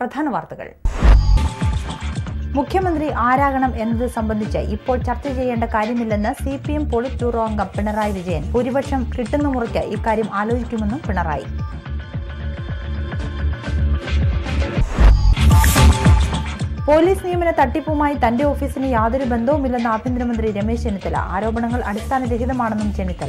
പ്രധാന വാർത്തകൾ മുഖ്യമന്ത്രി ആരാകണം എന്നത് സംബന്ധിച്ച് ഇപ്പോൾ ചർച്ച ചെയ്യേണ്ട കാര്യമില്ലെന്ന് C P M polit bureau അംഗം പിണറായി വിജയൻ ഭൂരിപക്ഷം കിട്ടുന്ന മുറയ്ക്ക് ഇക്കാര്യം ആലോചിക്കുമെന്നും പിണറായി പോലീസ് നിയമന തട്ടിപ്പുമായി തന്റെ ഓഫീസിന് യാതൊരു ബന്ധവുമില്ലെന്ന് ആഭ്യന്തരമന്ത്രി രമേശ് ചെന്നിത്തല ആരോപണങ്ങൾ അടിസ്ഥാനരഹിതമാണെന്നും ചെന്നിത്തല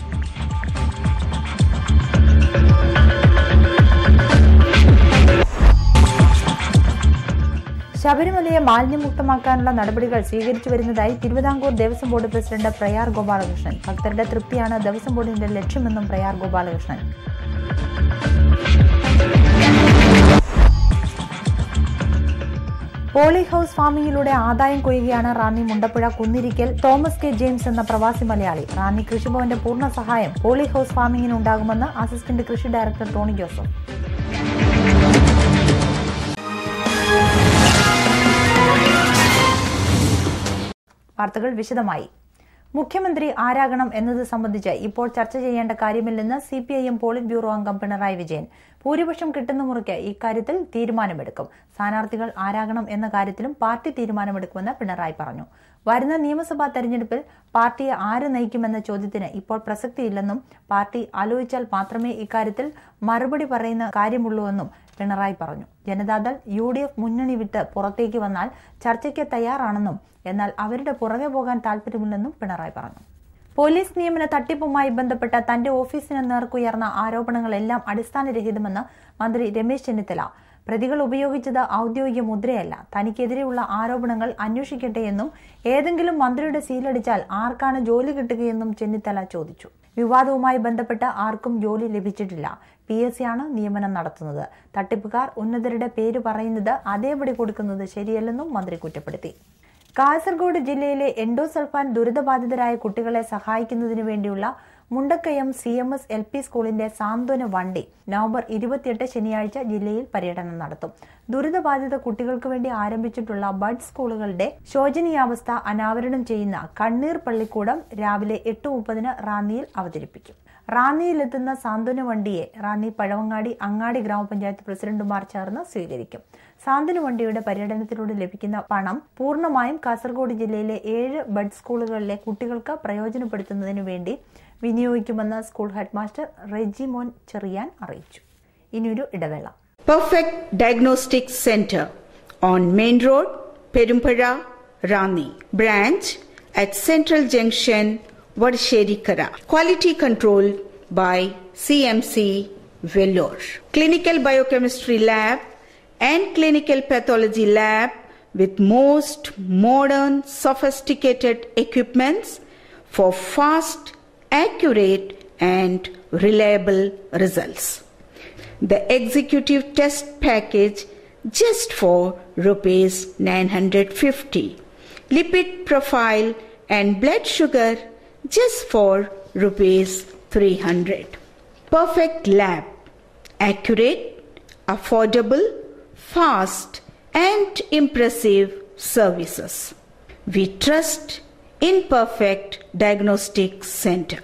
ശബരിമലയെ മാലിന്യമുക്തമാക്കാനുള്ള നടപടികൾ സ്വീകരിച്ചു വരുന്നതായി തിരുവിതാംകൂർ ദേവസ്വം ബോർഡ് പ്രസിഡന്റ് പ്രയാർ ഗോപാലകൃഷ്ണൻ ഭക്തരുടെ തൃപ്തിയാണ് ദേവസ്വം ബോർഡിന്റെ ലക്ഷ്യമെന്നും പ്രയാർ ഗോപാലകൃഷ്ണൻ പോളി ഹൌസ് ഫാമിംഗിലൂടെ ആദായം കൊയ്യുകയാണ് Ranni Mundappuzha Kunnirikkal Thomas K James എന്ന പ്രവാസി മലയാളി റാന്നി കൃഷിഭവന്റെ പൂർണ്ണ സഹായം പോളി ഹൌസ് ഫാമിംഗിന് ഉണ്ടാകുമെന്ന് അസിസ്റ്റന്റ് കൃഷി ഡയറക്ടർ ടോണി ജോസഫ് വാർത്തകൾ വിശദമായി മുഖ്യമന്ത്രി ആരാകണം എന്നത് സംബന്ധിച്ച് ഇപ്പോൾ ചർച്ച ചെയ്യേണ്ട കാര്യമില്ലെന്ന് C P I M polit bureau അംഗം പിണറായി വിജയൻ ഭൂരിപക്ഷം കിട്ടുന്ന മുറയ്ക്ക് ഇക്കാര്യത്തിൽ തീരുമാനമെടുക്കും സ്ഥാനാർത്ഥികൾ ആരാകണം എന്ന കാര്യത്തിലും പാർട്ടി തീരുമാനമെടുക്കുമെന്ന് പിണറായി പറഞ്ഞു വരുന്ന നിയമസഭാ തെരഞ്ഞെടുപ്പിൽ പാർട്ടിയെ ആര് നയിക്കുമെന്ന ചോദ്യത്തിന് ഇപ്പോൾ പ്രസക്തിയില്ലെന്നും പാർട്ടി ആലോചിച്ചാൽ മാത്രമേ ഇക്കാര്യത്തിൽ മറുപടി പറയുന്ന കാര്യമുള്ളൂവെന്നും പിണറായി പറഞ്ഞു ജനതാദൾ യു ഡി എഫ് മുന്നണി വിട്ട് പുറത്തേക്ക് വന്നാൽ ചർച്ചയ്ക്ക് തയ്യാറാണെന്നും എന്നാൽ അവരുടെ പുറകെ പോകാൻ താൽപര്യമില്ലെന്നും പിണറായി പറഞ്ഞു പോലീസ് നിയമന തട്ടിപ്പുമായി ബന്ധപ്പെട്ട തന്റെ ഓഫീസിന് നേർക്കുയർന്ന ആരോപണങ്ങളെല്ലാം അടിസ്ഥാനരഹിതമെന്ന് മന്ത്രി രമേശ് ചെന്നിത്തല പ്രതികൾ ഉപയോഗിച്ചത് ഔദ്യോഗിക മുദ്രയല്ല തനിക്കെതിരെയുള്ള ആരോപണങ്ങൾ അന്വേഷിക്കട്ടെ എന്നും ഏതെങ്കിലും മന്ത്രിയുടെ സീലടിച്ചാൽ ആർക്കാണ് ജോലി കിട്ടുകയെന്നും ചെന്നിത്തല ചോദിച്ചു വിവാദവുമായി ബന്ധപ്പെട്ട് ആർക്കും ജോലി ലഭിച്ചിട്ടില്ല പി എസ് സി ആണ് നിയമനം നടത്തുന്നത് തട്ടിപ്പുകാർ ഉന്നതരുടെ പേര് പറയുന്നത് അതേപടി കൊടുക്കുന്നത് ശരിയല്ലെന്നും മന്ത്രി കുറ്റപ്പെടുത്തി കാസർഗോഡ് ജില്ലയിലെ എൻഡോസൾഫാൻ ദുരിതബാധിതരായ കുട്ടികളെ സഹായിക്കുന്നതിനു വേണ്ടിയുള്ള Mundakayam C M S L P സ്കൂളിന്റെ സാന്ത്വന വണ്ടി നവംബർ ഇരുപത്തിയെട്ട് ശനിയാഴ്ച ജില്ലയിൽ പര്യടനം നടത്തും ദുരിതബാധിത കുട്ടികൾക്ക് വേണ്ടി ആരംഭിച്ചിട്ടുള്ള ബഡ് സ്കൂളുകളുടെ ശോചനീയാവസ്ഥ അനാവരണം ചെയ്യുന്ന കണ്ണീർ പള്ളിക്കൂടം രാവിലെ എട്ട് മുപ്പതിന് റാന്നിയിൽ അവതരിപ്പിക്കും റാന്നിയിലെത്തുന്ന സാന്ത്വന വണ്ടിയെ റാന്നി പഴവങ്ങാടി അങ്ങാടി ഗ്രാമപഞ്ചായത്ത് പ്രസിഡന്റുമാർ ചേർന്ന് സ്വീകരിക്കും സാന്ത്വന വണ്ടിയുടെ പര്യടനത്തിലൂടെ ലഭിക്കുന്ന പണം പൂർണ്ണമായും കാസർഗോഡ് ജില്ലയിലെ ഏഴ് ബഡ് സ്കൂളുകളിലെ കുട്ടികൾക്ക് പ്രയോജനപ്പെടുത്തുന്നതിനു വേണ്ടി വിനിയോഗിക്കുമെന്ന് സ്കൂൾ ഹെഡ്മാസ്റ്റർ റെജി മോൻ ചെറിയാൻ അറിയിച്ചു ഇനിയൊരു ഇടവേള Perfect Diagnostic Center on Main Road, Perumpara, Rani. Branch at Central Junction, Vadsherikara. Quality control by CMC Vellore. Clinical Biochemistry Lab and Clinical Pathology Lab with most modern sophisticated equipments for fast, accurate and reliable results the executive test package just for rupees 950 lipid profile and blood sugar just for rupees 300 perfect lab accurate affordable fast and impressive services we trust in perfect diagnostic center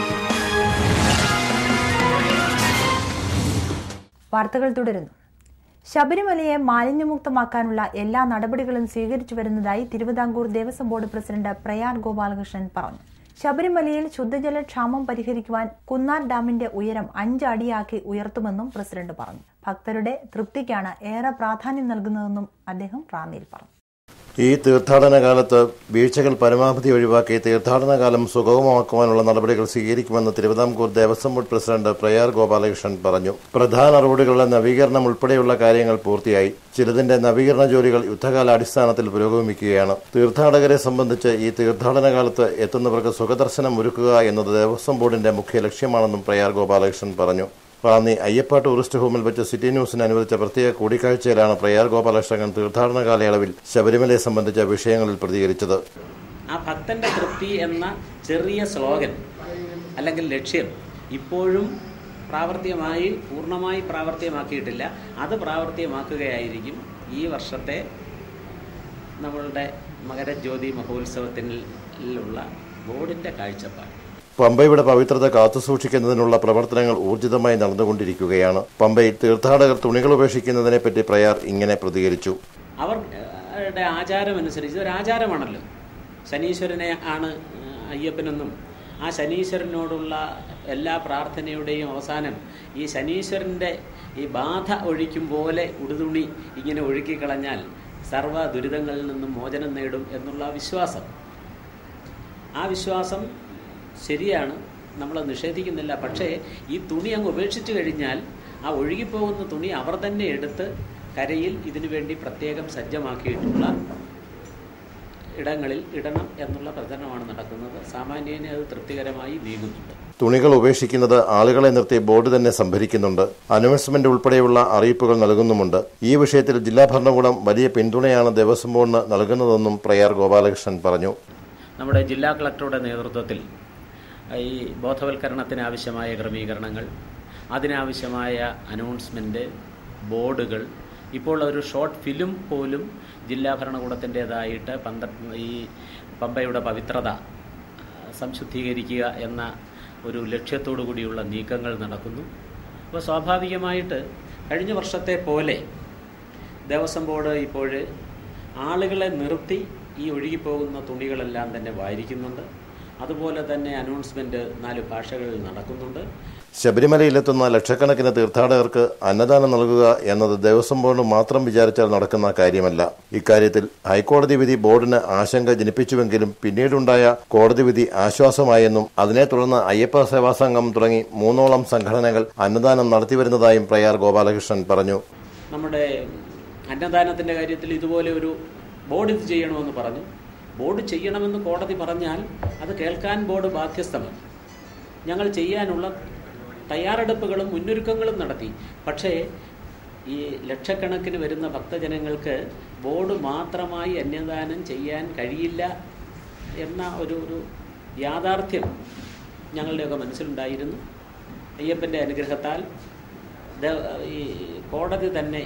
വാർത്തകൾ തുടരുന്നു ശബരിമലയെ മാലിന്യമുക്തമാക്കാനുള്ള എല്ലാ നടപടികളും സ്വീകരിച്ചു വരുന്നതായി Thiruvithamkoor Devaswom board president Prayar Gopalakrishnan പറഞ്ഞു ശബരിമലയിൽ ശുദ്ധജല ക്ഷാമം പരിഹരിക്കുവാൻ കുന്നാർ ഡാമിന്റെ ഉയരം അഞ്ച് അടിയാക്കി ഉയർത്തുമെന്നും പ്രസിഡന്റ് പറഞ്ഞു ഭക്തരുടെ തൃപ്തിക്കാണ് ഏറെ പ്രാധാന്യം നൽകുന്നതെന്നും അദ്ദേഹം റാന്നിയിൽ പറഞ്ഞു ഈ തീർത്ഥാടന കാലത്ത് വീഴ്ചകൾ പരമാവധി ഒഴിവാക്കി തീർത്ഥാടന കാലം സുഗമമാക്കുവാനുള്ള നടപടികൾ സ്വീകരിക്കുമെന്ന് തിരുവിതാംകൂർ ദേവസ്വം ബോർഡ് പ്രസിഡന്റ് പ്രയാർ ഗോപാലകൃഷ്ണൻ പറഞ്ഞു പ്രധാന റോഡുകളുടെ നവീകരണം ഉൾപ്പെടെയുള്ള കാര്യങ്ങൾ പൂർത്തിയായി ചിലതിന്റെ നവീകരണ ജോലികൾ യുദ്ധകാലാടിസ്ഥാനത്തിൽ പുരോഗമിക്കുകയാണ് തീർത്ഥാടകരെ സംബന്ധിച്ച് ഈ തീർത്ഥാടന കാലത്ത് എത്തുന്നവർക്ക് സുഖദർശനം ഒരുക്കുക എന്നത് ദേവസ്വം ബോർഡിന്റെ മുഖ്യ ലക്ഷ്യമാണെന്നും പ്രയാർ ഗോപാലകൃഷ്ണൻ പറഞ്ഞു റാന്നി അയ്യപ്പ ടൂറിസ്റ്റ് ഹോമിൽ വെച്ച് സിറ്റി ന്യൂസിന് അനുവദിച്ച പ്രത്യേക കൂടിക്കാഴ്ചയിലാണ് പ്രയാർ ഗോപാലകൃഷ്ണൻ തീർത്ഥാടന കാലയളവിൽ ശബരിമലയെ സംബന്ധിച്ച വിഷയങ്ങളിൽ പ്രതികരിച്ചത് ആ ഭക്തന്റെ തൃപ്തി എന്ന ചെറിയ സ്ലോഗൻ അല്ലെങ്കിൽ ലക്ഷ്യം ഇപ്പോഴും പ്രാവർത്തികമായി പൂർണ്ണമായി പ്രാവർത്തികമാക്കിയിട്ടില്ല അത് പ്രാവർത്തികമാക്കുകയായിരിക്കും ഈ വർഷത്തെ നമ്മളുടെ മകരജ്യോതി മഹോത്സവത്തിനുള്ള ബോർഡിൻ്റെ കാഴ്ചപ്പാട് പമ്പയുടെ പവിത്രത കാത്തുസൂക്ഷിക്കുന്നതിനുള്ള പ്രവർത്തനങ്ങൾ ഊർജിതമായി നടന്നുകൊണ്ടിരിക്കുകയാണ് പമ്പയിൽ തീർത്ഥാടകർ തുണികൾ ഉപേക്ഷിക്കുന്നതിനെപ്പറ്റി പ്രയാർ ഇങ്ങനെ പ്രതികരിച്ചു അവരുടെ ആചാരമനുസരിച്ച് ഒരു ആചാരമാണല്ലോ ശനീശ്വരനെ ആണ് അയ്യപ്പനെന്നും ആ ശനീശ്വരനോടുള്ള എല്ലാ പ്രാർത്ഥനയുടെയും അവസാനം ഈ ശനീശ്വരൻ്റെ ഈ ബാധ ഒഴിക്കും പോലെ ഉടുതുണി ഇങ്ങനെ ഒഴുക്കിക്കളഞ്ഞാൽ സർവ്വ ദുരിതങ്ങളിൽ നിന്നും മോചനം നേടും എന്നുള്ള വിശ്വാസം ആ വിശ്വാസം ശരിയാണ് നമ്മൾ നിഷേധിക്കുന്നില്ല പക്ഷേ ഈ തുണി അങ്ങ് ഉപേക്ഷിച്ചു കഴിഞ്ഞാൽ ആ ഒഴുകിപ്പോകുന്ന തുണി അവർ തന്നെ എടുത്ത് കരയിൽ ഇതിനു വേണ്ടി പ്രത്യേകം സജ്ജമാക്കിയിട്ടുള്ള ഇടങ്ങളിൽ ഇടണം എന്നുള്ള പ്രചരണമാണ് നടക്കുന്നത് സാമാന്യേന അത് തൃപ്തികരമായി നീങ്ങുന്നുണ്ട് തുണികൾ ഉപേക്ഷിക്കുന്നത് ആളുകളെ നിർത്തി ബോർഡ് തന്നെ സംഭരിക്കുന്നുണ്ട് അനൗൺസ്മെന്റ് ഉൾപ്പെടെയുള്ള അറിയിപ്പുകൾ നൽകുന്നുമുണ്ട് ഈ വിഷയത്തിൽ ജില്ലാ ഭരണകൂടം വലിയ പിന്തുണയാണ് ദേവസ്വം ബോർഡിന് നൽകുന്നതെന്നും പ്രയാർ ഗോപാലകൃഷ്ണൻ പറഞ്ഞു നമ്മുടെ ജില്ലാ കളക്ടറുടെ നേതൃത്വത്തിൽ ഈ ബോധവൽക്കരണത്തിന് ആവശ്യമായ ക്രമീകരണങ്ങൾ അതിനാവശ്യമായ അനൗൺസ്മെൻറ്റ് ബോർഡുകൾ ഇപ്പോൾ ഒരു ഷോർട്ട് ഫിലിം പോലും ജില്ലാ ഭരണകൂടത്തിൻ്റേതായിട്ട് പന്ത്ര ഈ പമ്പയുടെ പവിത്രത സംശുദ്ധീകരിക്കുക എന്ന ഒരു ലക്ഷ്യത്തോടു കൂടിയുള്ള നീക്കങ്ങൾ നടക്കുന്നു അപ്പോൾ സ്വാഭാവികമായിട്ട് കഴിഞ്ഞ വർഷത്തെ പോലെ ദേവസ്വം ബോർഡ് ഇപ്പോൾ ആളുകളെ നിർത്തി ഈ ഒഴുകിപ്പോകുന്ന തുണികളെല്ലാം തന്നെ വായിരിക്കുന്നുണ്ട് അതുപോലെ തന്നെ അനൗൺസ്മെന്റ് നാല് ഭാഷകളിൽ നടക്കുന്നുണ്ട് ശബരിമലയിലെത്തുന്ന ലക്ഷക്കണക്കിന് തീർത്ഥാടകർക്ക് അന്നദാനം നൽകുക എന്നത് ദേവസ്വം ബോർഡ് മാത്രം വിചാരിച്ചാൽ നടക്കുന്ന കാര്യമല്ല ഇക്കാര്യത്തിൽ ഹൈക്കോടതി വിധി ബോർഡിന് ആശങ്ക ജനിപ്പിച്ചുവെങ്കിലും പിന്നീടുണ്ടായ കോടതി വിധി ആശ്വാസമായെന്നും അതിനെ തുടർന്ന് അയ്യപ്പ സേവാ സംഘം തുടങ്ങി മൂന്നോളം സംഘടനകൾ അന്നദാനം നടത്തിവരുന്നതായും പ്രയാർ ഗോപാലകൃഷ്ണൻ പറഞ്ഞു നമ്മുടെ അന്നദാനത്തിന്റെ കാര്യത്തിൽ ഇതുപോലെ ഒരു ബോർഡ് ഇത് ചെയ്യണമെന്ന് പറഞ്ഞു ബോർഡ് ചെയ്യണമെന്ന് കോടതി പറഞ്ഞാൽ അത് കേൾക്കാൻ ബോർഡ് ബാധ്യസ്ഥമാണ് ഞങ്ങൾ ചെയ്യാനുള്ള തയ്യാറെടുപ്പുകളും മുന്നൊരുക്കങ്ങളും നടത്തി പക്ഷേ ഈ ലക്ഷക്കണക്കിന് വരുന്ന ഭക്തജനങ്ങൾക്ക് ബോർഡ് മാത്രമായി അന്യദാനം ചെയ്യാൻ കഴിയില്ല എന്ന ഒരു ഒരു യാഥാർത്ഥ്യം ഞങ്ങളുടെയൊക്കെ മനസ്സിലുണ്ടായിരുന്നു അയ്യപ്പൻ്റെ അനുഗ്രഹത്താൽ ഈ കോടതി തന്നെ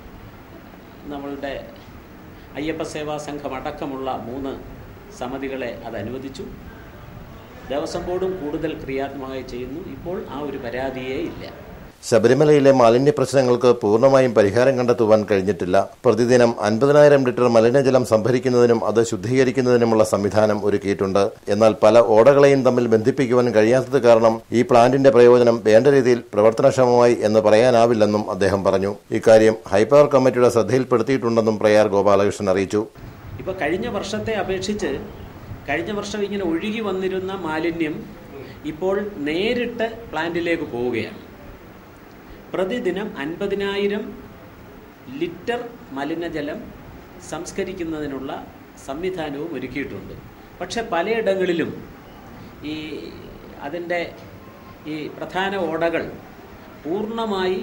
നമ്മളുടെ അയ്യപ്പ സേവാ സംഘം അടക്കമുള്ള മൂന്ന് സമിതികളെ അത് അനുവദിച്ചു ദേവസ്വം ബോർഡും കൂടുതൽ ക്രിയാത്മകമായി ചെയ്യുന്നു ഇപ്പോൾ ആ ഒരു പരാതിയേ ഇല്ല ശബരിമലയിലെ മാലിന്യ പ്രശ്നങ്ങൾക്ക് പൂർണ്ണമായും പരിഹാരം കണ്ടെത്തുവാൻ കഴിഞ്ഞിട്ടില്ല പ്രതിദിനം അൻപതിനായിരം ലിറ്റർ മലിനജലം സംഭരിക്കുന്നതിനും അത് ശുദ്ധീകരിക്കുന്നതിനുമുള്ള സംവിധാനം ഒരുക്കിയിട്ടുണ്ട് എന്നാൽ പല ഓടകളെയും തമ്മിൽ ബന്ധിപ്പിക്കുവാൻ കഴിയാത്തത് കാരണം ഈ പ്ലാന്റിന്റെ പ്രയോജനം വേണ്ട രീതിയിൽ പ്രവർത്തനക്ഷമമായി എന്ന് പറയാനാവില്ലെന്നും അദ്ദേഹം പറഞ്ഞു ഇക്കാര്യം ഹൈപ്പവർ കമ്മിറ്റിയുടെ ശ്രദ്ധയിൽപ്പെടുത്തിയിട്ടുണ്ടെന്നും പ്രയാർ ഗോപാലകൃഷ്ണൻ അറിയിച്ചു ഇപ്പൊ കഴിഞ്ഞ വർഷത്തെ അപേക്ഷിച്ച് കഴിഞ്ഞ വർഷം ഇങ്ങനെ ഒഴുകി വന്നിരുന്ന മാലിന്യം ഇപ്പോൾ നേരിട്ട് പ്ലാന്റിലേക്ക് പോവുകയാണ് പ്രതിദിനം അൻപതിനായിരം ലിറ്റർ മലിനജലം സംസ്കരിക്കുന്നതിനുള്ള സംവിധാനവും ഒരുക്കിയിട്ടുണ്ട് പക്ഷെ പലയിടങ്ങളിലും ഈ അതിൻ്റെ ഈ പ്രധാന ഓടകൾ പൂർണ്ണമായി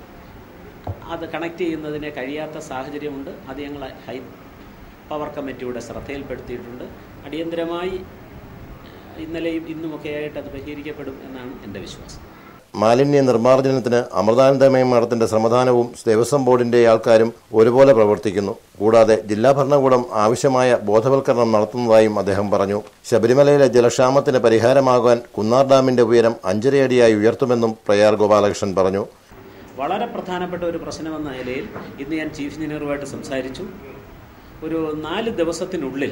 അത് കണക്ട് ചെയ്യുന്നതിന് കഴിയാത്ത സാഹചര്യമുണ്ട് അത് ഞങ്ങൾ ഹൈ പവർ കമ്മിറ്റിയുടെ ശ്രദ്ധയിൽപ്പെടുത്തിയിട്ടുണ്ട് അടിയന്തരമായി ഇന്നലെയും ഇന്നുമൊക്കെയായിട്ട് അത് പരിഹരിക്കപ്പെടും എന്നാണ് എൻ്റെ വിശ്വാസം മാലിന്യ നിർമ്മാർജ്ജനത്തിന് അമൃതാനന്ദമയ മഠത്തിന്റെ ശ്രമദാനവും ദേവസ്വം ബോർഡിന്റെ ആൾക്കാരും ഒരുപോലെ പ്രവർത്തിക്കുന്നു കൂടാതെ ജില്ലാ ഭരണകൂടം ആവശ്യമായ ബോധവൽക്കരണം നടത്തുന്നതായും അദ്ദേഹം പറഞ്ഞു ശബരിമലയിലെ ജലക്ഷാമത്തിന് പരിഹാരമാകാൻ കുന്നാർ ഡാമിന്റെ ഉയരം അഞ്ചരയടിയായി ഉയർത്തുമെന്നും പ്രയാർ ഗോപാലകൃഷ്ണൻ പറഞ്ഞു വളരെ പ്രധാനപ്പെട്ട ഒരു പ്രശ്നമെന്ന നിലയിൽ ഇന്ന് ഞാൻ ചീഫ് എഞ്ചിനീയറുമായിട്ട് സംസാരിച്ചു ഒരു നാല് ദിവസത്തിനുള്ളിൽ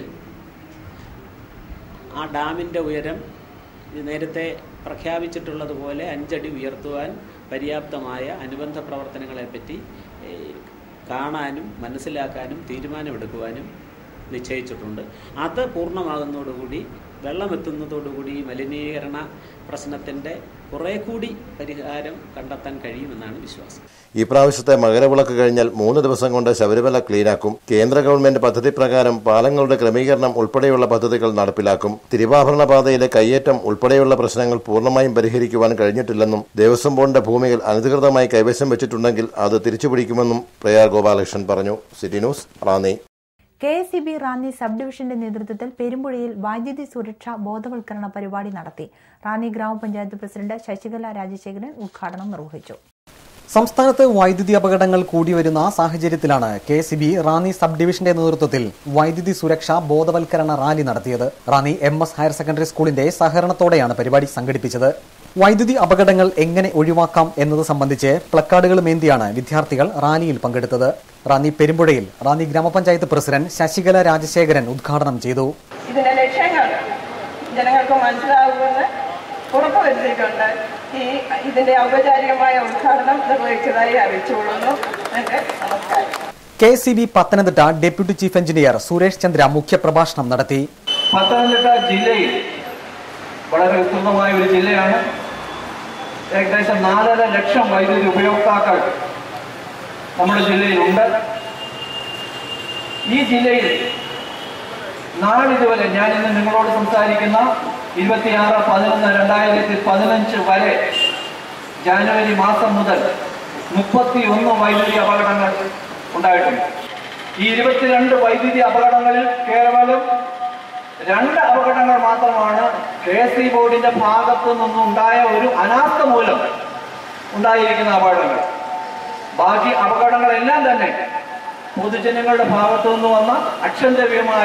ആ ഡാമിൻ്റെ ഉയരം നേരത്തെ പ്രഖ്യാപിച്ചിട്ടുള്ളതുപോലെ അഞ്ചടി ഉയർത്തുവാൻ പര്യാപ്തമായ അനുബന്ധ പ്രവർത്തനങ്ങളെപ്പറ്റി കാണാനും മനസ്സിലാക്കാനും തീരുമാനമെടുക്കുവാനും നിശ്ചയിച്ചിട്ടുണ്ട് അത് പൂർണ്ണമാകുന്നതോടുകൂടി വെള്ളമെത്തുന്നതോടുകൂടി മലിനീകരണ പ്രശ്നത്തിൻ്റെ കുറെ കൂടി പരിഹാരം കണ്ടെത്താൻ കഴിയുമെന്നാണ് വിശ്വാസം ഈ പ്രാവശ്യത്തെ മകരവിളക്ക് കഴിഞ്ഞാൽ മൂന്ന് ദിവസം കൊണ്ട് ശബരിമല ക്ലീനാക്കും കേന്ദ്ര ഗവൺമെന്റ് പദ്ധതി പ്രകാരം പാലങ്ങളുടെ ക്രമീകരണം ഉൾപ്പെടെയുള്ള പദ്ധതികൾ നടപ്പിലാക്കും തിരുവാഭരണ പാതയിലെ കയ്യേറ്റം ഉൾപ്പെടെയുള്ള പ്രശ്നങ്ങൾ പൂർണ്ണമായും പരിഹരിക്കുവാൻ കഴിഞ്ഞിട്ടില്ലെന്നും ദേവസ്വം ബോർഡിന്റെ ഭൂമികൾ അനധികൃതമായി കൈവശം വെച്ചിട്ടുണ്ടെങ്കിൽ അത് തിരിച്ചുപിടിക്കുമെന്നും പ്രയാർ ഗോപാലകൃഷ്ണൻ പറഞ്ഞു city news Ranni K S E B Ranni sub ഡിവിഷന്റെ നേതൃത്വത്തിൽ പെരുമ്പുഴയിൽ വൈദ്യുതി സുരക്ഷാ ബോധവൽക്കരണ പരിപാടി നടത്തി റാന്നി ഗ്രാമപഞ്ചായത്ത് പ്രസിഡന്റ് ശശികല രാജശേഖരൻ ഉദ്ഘാടനം നിർവഹിച്ചു സംസ്ഥാനത്ത് വൈദ്യുതി അപകടങ്ങൾ കൂടി വരുന്ന സാഹചര്യത്തിലാണ് K C B Ranni sub ഡിവിഷന്റെ നേതൃത്വത്തിൽ വൈദ്യുതി സുരക്ഷാ ബോധവൽക്കരണ റാലി നടത്തിയത് Ranni M S higher secondary സ്കൂളിന്റെ സഹകരണത്തോടെയാണ് പരിപാടി സംഘടിപ്പിച്ചത് വൈദ്യുതി അപകടങ്ങൾ എങ്ങനെ ഒഴിവാക്കാം എന്നത് സംബന്ധിച്ച് പ്ലക്കാർഡുകളുമേന്തിയാണ് വിദ്യാർത്ഥികൾ റാലിയിൽ പങ്കെടുത്തത് റാന്നി പെരുമ്പുഴയിൽ റാന്നി ഗ്രാമപഞ്ചായത്ത് പ്രസിഡന്റ് ശശികല രാജശേഖരൻ ഉദ്ഘാടനം ചെയ്തു ഇതിന്റെ ലക്ഷ്യങ്ങൾ ജനങ്ങൾക്ക് മനസ്സിലാകുമെന്ന് ഉറപ്പുവരുത്തിക്കൊണ്ട് ഈ ഇതിന്റെ ഔപചാരികമായ ഉദ്ഘാടനം നിർവഹിച്ചതായി അറിയിച്ചുകൊള്ളുന്നു എന്റെ നമസ്കാരം K C B Pathanamthitta deputy chief engineer Suresh Chandra മുഖ്യപ്രഭാഷണം നടത്തി പത്തനംതിട്ട ജില്ലയിൽ വളരെ വിസ്തൃതമായ ഒരു ജില്ലയാണ് ഏകദേശം നാലര ലക്ഷം വൈദ്യുതി ഉപയോക്താക്കൾ നമ്മുടെ ജില്ലയിലുണ്ട് ഈ ജില്ലയിൽ നാളിതുവരെ ഞാൻ ഇന്ന് നിങ്ങളോട് സംസാരിക്കുന്ന ഇരുപത്തിയാറ് പതിനൊന്ന് രണ്ടായിരത്തി പതിനഞ്ച് വരെ ജാനുവരി മാസം മുതൽ മുപ്പത്തി ഒന്ന് വൈദ്യുതി അപകടങ്ങൾ ഉണ്ടായിട്ടുണ്ട് ഈ ഇരുപത്തിരണ്ട് വൈദ്യുതി അപകടങ്ങളിൽ കേവലം രണ്ട് അപകടങ്ങൾ മാത്രമാണ് കെ എസ് സി ബോർഡിന്റെ ഭാഗത്തു നിന്നുണ്ടായ ഒരു അനാസ്ഥ മൂലം ഉണ്ടായിരിക്കുന്ന അപകടങ്ങൾ ബാക്കി അപകടങ്ങളെല്ലാം തന്നെ പൊതുജനങ്ങളുടെ ഭാഗത്തു നിന്ന് വന്ന അക്ഷന്തവ്യമായ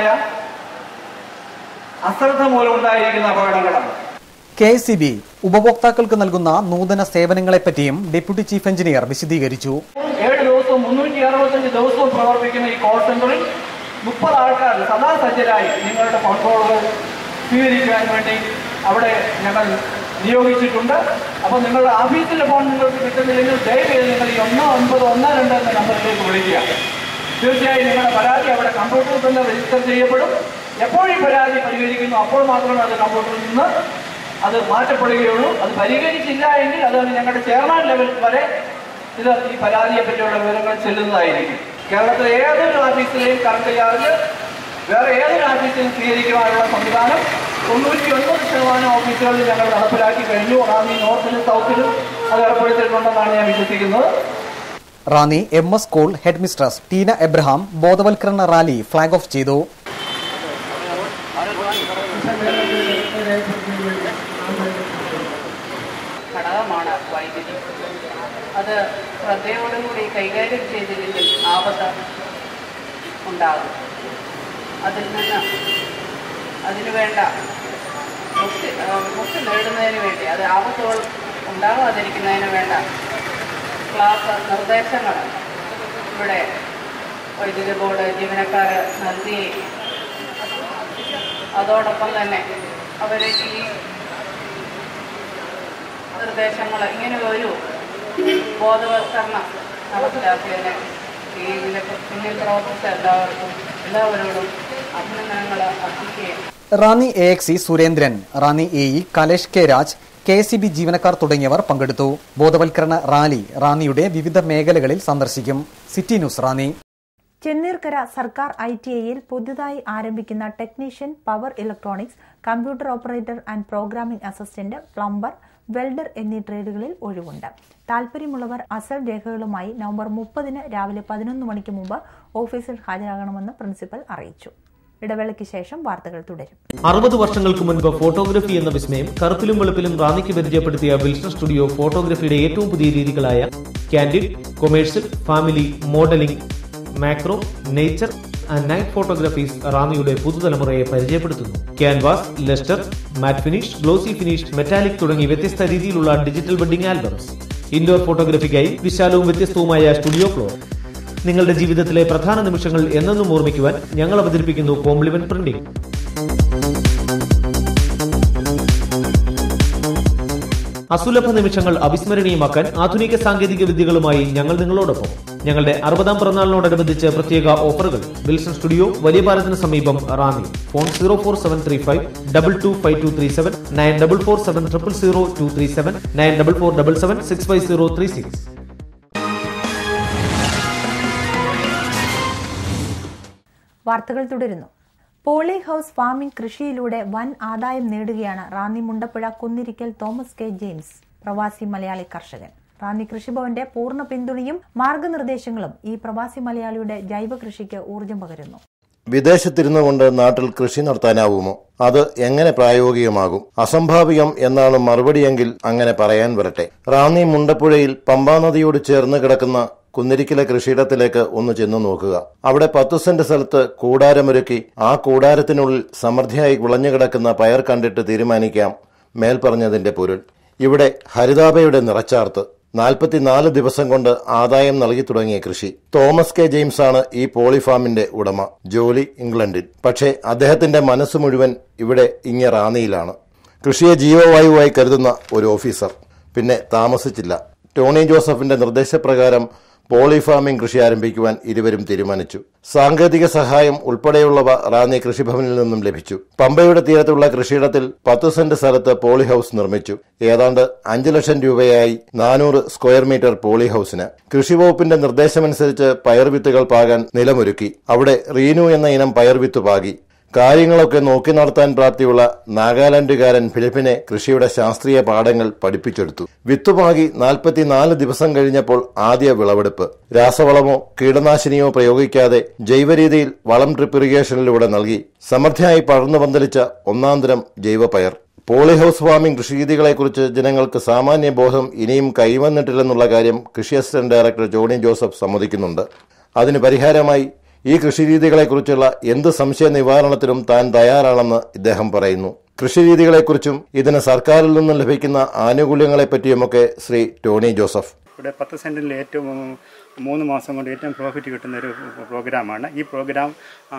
അശ്രദ്ധ മൂലം ഉണ്ടായിരിക്കുന്ന അപകടങ്ങളാണ് കെ സി ബി ഉപഭോക്താക്കൾക്ക് നൽകുന്ന നൂതന സേവനങ്ങളെപ്പറ്റിയും ഡെപ്യൂട്ടി ചീഫ് എഞ്ചിനീയർ വിശദീകരിച്ചു ഏഴ് ദിവസവും മുന്നൂറ്റി അറുപത്തഞ്ച് ദിവസവും പ്രവർത്തിക്കുന്ന ഈ കോൾ സെന്ററിൽ മുപ്പത് ആൾക്കാർ സദാ സജ്ജരായി നിങ്ങളുടെ ഫോൺ കോളുകൾ സ്വീകരിക്കാൻ വേണ്ടി അവിടെ ഞങ്ങൾ നിയോഗിച്ചിട്ടുണ്ട് അപ്പോൾ നിങ്ങളുടെ ഓഫീസിലെ ഫോൺ നിങ്ങൾക്ക് കിട്ടുന്നില്ലെങ്കിൽ ദയവേത് നിങ്ങൾ ഈ ഒന്ന് ഒൻപത് ഒന്ന് രണ്ട് എന്ന നമ്പറിലേക്ക് വിളിക്കുക തീർച്ചയായും നിങ്ങളുടെ പരാതി അവിടെ കമ്പ്യൂട്ടറിൽ തന്നെ രജിസ്റ്റർ ചെയ്യപ്പെടും എപ്പോൾ ഈ പരാതി പരിഹരിക്കുന്നു അപ്പോൾ മാത്രമേ അത് കമ്പ്യൂട്ടറിൽ നിന്ന് അത് മാറ്റപ്പെടുകയുള്ളൂ അത് പരിഹരിച്ചില്ല എങ്കിൽ അത് ഞങ്ങളുടെ ചെയർമാൻ ലെവൽ വരെ ഇത് ഈ പരാതിയെ പറ്റിയുള്ള വിവരങ്ങൾ ചെല്ലുന്നതായിരിക്കും കേരളത്തിലെ ഏതൊരു ഓഫീസിലെയും കറണ്ട് ചാർജ് വേറെ ഏതൊരു ഓഫീസിലും സ്വീകരിക്കുവാനുള്ള സംവിധാനം തൊണ്ണൂറ്റി ഒൻപത് ശതമാനം ഓഫീസുകളിൽ ഞങ്ങൾ നടപ്പിലാക്കി കഴിഞ്ഞു റാന്നി നോർത്തിലും സൗത്തിലും അത് ഏർപ്പെടുത്തിയിട്ടുണ്ടെന്നാണ് ഞാൻ വിശ്വസിക്കുന്നത് Ranni M S school head mistress Tina Abraham ബോധവൽക്കരണ റാലി ഫ്ളാഗ് ഓഫ് ചെയ്തു ഘടകമാണ് വൈദ്യുതി അത് ശ്രദ്ധയോടുകൂടി കൈകാര്യം ചെയ്തില്ലെങ്കിൽ ആപത്ത് ഉണ്ടാകും അതിൽ നിന്ന് അതിനു വേണ്ട മുക്തി ആ, മുക്തി നേടുന്നതിന് വേണ്ടി അത് ആപത്തുകൾ ഉണ്ടാകാതിരിക്കുന്നതിന് വേണ്ട ക്ലാസ് നിർദ്ദേശങ്ങൾ ഇവിടെ വൈദ്യുതി ബോർഡ് ജീവനക്കാർ നൽകി അതോടൊപ്പം തന്നെ അവർ ഈ നിർദ്ദേശങ്ങൾ ഇങ്ങനെ ഒരു ബോധവൽക്കരണം നടപ്പിലാക്കിയതിന് ഈ ഇതിന് പിന്നിൽ പ്രവർത്തിച്ച എല്ലാവർക്കും എല്ലാവരോടും അഭിനന്ദനങ്ങൾ അർപ്പിക്കുകയും റാന്നി എ എക്സി Surendran Ranni A E Kalesh K Raj K C B ജീവനക്കാർ തുടങ്ങിയവർ പങ്കെടുത്തു ബോധവൽക്കരണ റാലി റാന്നിയുടെ വിവിധ മേഖലകളിൽ സന്ദർശിക്കും സിറ്റി ന്യൂസ് റാന്നി ചെന്നീർക്കര സർക്കാർ ഐ ടി ഐയിൽ പുതുതായി ആരംഭിക്കുന്ന technician power electronics computer operator and programming assistant plumber welder എന്നീ ട്രേഡുകളിൽ ഒഴിവുണ്ട് താൽപര്യമുള്ളവർ അസൽ രേഖകളുമായി നവംബർ മുപ്പതിന് രാവിലെ പതിനൊന്ന് മണിക്ക് മുമ്പ് ഓഫീസിൽ ഹാജരാകണമെന്ന് പ്രിൻസിപ്പൽ അറിയിച്ചു ഇടവേളയ്ക്ക് ശേഷം വാർത്തകൾ തുടരും അറുപത് വർഷങ്ങൾക്ക് മുൻപ് ഫോട്ടോഗ്രഫി എന്ന വിസ്മയം കറുപ്പിലും വെളുപ്പിലും റാന്നിക്ക് പരിചയപ്പെടുത്തിയ വിൽസൺ സ്റ്റുഡിയോ ഫോട്ടോഗ്രഫിയുടെ ഏറ്റവും പുതിയ രീതികളായ candid commercial family modelling macro nature and night photographies റാന്നിയുടെ പുതുതലമുറയെ പരിചയപ്പെടുത്തുന്നു canvas lustre matte finish glossy finish metallic തുടങ്ങി വ്യത്യസ്ത രീതിയിലുള്ള ഡിജിറ്റൽ വെഡിംഗ് ആൽബംസ് ഇൻഡോർ ഫോട്ടോഗ്രഫിക്കായി വിശാലവും വ്യത്യസ്തവുമായ സ്റ്റുഡിയോ ഫ്ലോർ നിങ്ങളുടെ ജീവിതത്തിലെ പ്രധാന നിമിഷങ്ങൾ എന്നെന്നും ഓർമ്മിക്കുവാൻ ഞങ്ങൾ അവതരിപ്പിക്കുന്നു കോംപ്ലിമെന്റ് പ്രിന്റിംഗ് അസുലഭ നിമിഷങ്ങൾ അവിസ്മരണീയമാക്കാൻ ആധുനിക സാങ്കേതിക വിദ്യകളുമായി ഞങ്ങൾ നിങ്ങളോടൊപ്പം ഞങ്ങളുടെ അറുപതാം പിറന്നാളിനോടനുബന്ധിച്ച് പ്രത്യേക ഓഫറുകൾ വിൽസൺ സ്റ്റുഡിയോ വലിയ പാലത്തിന് സമീപം Ranni phone zero four seven three five double two five two three seven nine double four seven triple zero two three seven nine double four double seven six five zero three six വാർത്തകൾ തുടരുന്നു poly house farming കൃഷിയിലൂടെ വൻ ആദായം നേടുകയാണ് Ranni Mundappuzha Kunnirikkal Thomas K James പ്രവാസി മലയാളി കർഷകൻ റാന്നി കൃഷിഭവന്റെ പൂർണ്ണ പിന്തുണയും മാർഗനിർദ്ദേശങ്ങളും ഈ പ്രവാസി മലയാളിയുടെ ജൈവ കൃഷിക്ക് ഊർജം പകരുന്നു വിദേശത്തിരുന്നു കൊണ്ട് നാട്ടിൽ കൃഷി നടത്താനാവുമോ അത് എങ്ങനെ പ്രായോഗികമാകും അസംഭാവികം എന്നാണ് മറുപടിയെങ്കിൽ അങ്ങനെ പറയാൻ വരട്ടെ റാന്നി മുണ്ടപ്പുഴയിൽ പമ്പാ നദിയോട് ചേർന്ന് കിടക്കുന്ന കുന്നിരിക്കിലെ കൃഷിയിടത്തിലേക്ക് ഒന്ന് ചെന്നു നോക്കുക അവിടെ പത്തു സെന്റ് സ്ഥലത്ത് കൂടാരമൊരുക്കി ആ കൂടാരത്തിനുള്ളിൽ സമൃദ്ധിയായി വിളഞ്ഞുകിടക്കുന്ന പയർ കണ്ടിട്ട് തീരുമാനിക്കാം മേൽപ്പറഞ്ഞതിന്റെ പൊരുൾ ഇവിടെ ഹരിതാപയുടെ നിറച്ചാർത്ത് നാൽപ്പത്തിനാല് ദിവസം കൊണ്ട് ആദായം നൽകി തുടങ്ങിയ കൃഷി തോമസ് കെ ജെയിംസ് ആണ് ഈ പോളിഫാമിന്റെ ഉടമ ജോലി ഇംഗ്ലണ്ടിൽ പക്ഷേ അദ്ദേഹത്തിന്റെ മനസ്സ് മുഴുവൻ ഇവിടെ ഇങ്ങ റാന്നിയിലാണ് കൃഷിയെ ജീവവായുവായി കരുതുന്ന ഒരു ഓഫീസർ പിന്നെ താമസിച്ചില്ല ടോണി ജോസഫിന്റെ നിർദ്ദേശപ്രകാരം പോളി ഫാമിംഗ് കൃഷി ആരംഭിക്കുവാൻ ഇരുവരും തീരുമാനിച്ചു സാങ്കേതിക സഹായം ഉൾപ്പെടെയുള്ളവ റാന്നി കൃഷിഭവനിൽ നിന്നും ലഭിച്ചു പമ്പയുടെ തീരത്തുള്ള കൃഷിയിടത്തിൽ പത്ത് സെന്റ് സ്ഥലത്ത് പോളി ഹൌസ് നിർമ്മിച്ചു ഏതാണ്ട് അഞ്ചു ലക്ഷം രൂപയായി നാനൂറ് സ്ക്വയർ മീറ്റർ പോളി ഹൌസിന് കൃഷിവകുപ്പിന്റെ നിർദ്ദേശമനുസരിച്ച് പയർ വിത്തുകൾ പാകാൻ നിലമൊരുക്കി അവിടെ റീനു എന്ന ഇനം പയർ വിത്ത് പാകി കാര്യങ്ങളൊക്കെ നോക്കി നടത്താൻ പ്രാപ്തിയുള്ള നാഗാലാൻഡുകാരൻ ഫിലിപ്പിനെ കൃഷിയുടെ ശാസ്ത്രീയ പാഠങ്ങൾ പഠിപ്പിച്ചെടുത്തു വിത്തുപാകി നാൽപ്പത്തിനാല് ദിവസം കഴിഞ്ഞപ്പോൾ ആദ്യ വിളവെടുപ്പ് രാസവളമോ കീടനാശിനിയോ പ്രയോഗിക്കാതെ ജൈവരീതിയിൽ വളം ഡ്രിപ്പ് ഇറിഗേഷനിലൂടെ നൽകി സമൃദ്ധിയായി പടർന്നു പന്തലിച്ച ഒന്നാന്തരം ജൈവപയർ പോളിഹൌസ് ഫാമിംഗ് കൃഷിരീതികളെക്കുറിച്ച് ജനങ്ങൾക്ക് സാമാന്യ ബോധം ഇനിയും കൈവന്നിട്ടില്ലെന്നുള്ള കാര്യം കൃഷി അസിസ്റ്റന്റ് ഡയറക്ടർ ജോണി ജോസഫ് സമ്മതിക്കുന്നുണ്ട് അതിന് പരിഹാരമായി ഈ കൃഷിരീതികളെക്കുറിച്ചുള്ള എന്ത് സംശയ നിവാരണത്തിനും താൻ തയ്യാറാണെന്ന് ഇദ്ദേഹം പറയുന്നു കൃഷിരീതികളെക്കുറിച്ചും ഇതിന് സർക്കാരിൽ നിന്നും ലഭിക്കുന്ന ആനുകൂല്യങ്ങളെപ്പറ്റിയുമൊക്കെ ശ്രീ ടോണി ജോസഫ് ഇവിടെ പത്ത് സെൻറ്റിൽ ഏറ്റവും മൂന്ന് മാസം കൊണ്ട് ഏറ്റവും പ്രോഫിറ്റ് കിട്ടുന്ന ഒരു പ്രോഗ്രാമാണ് ഈ പ്രോഗ്രാം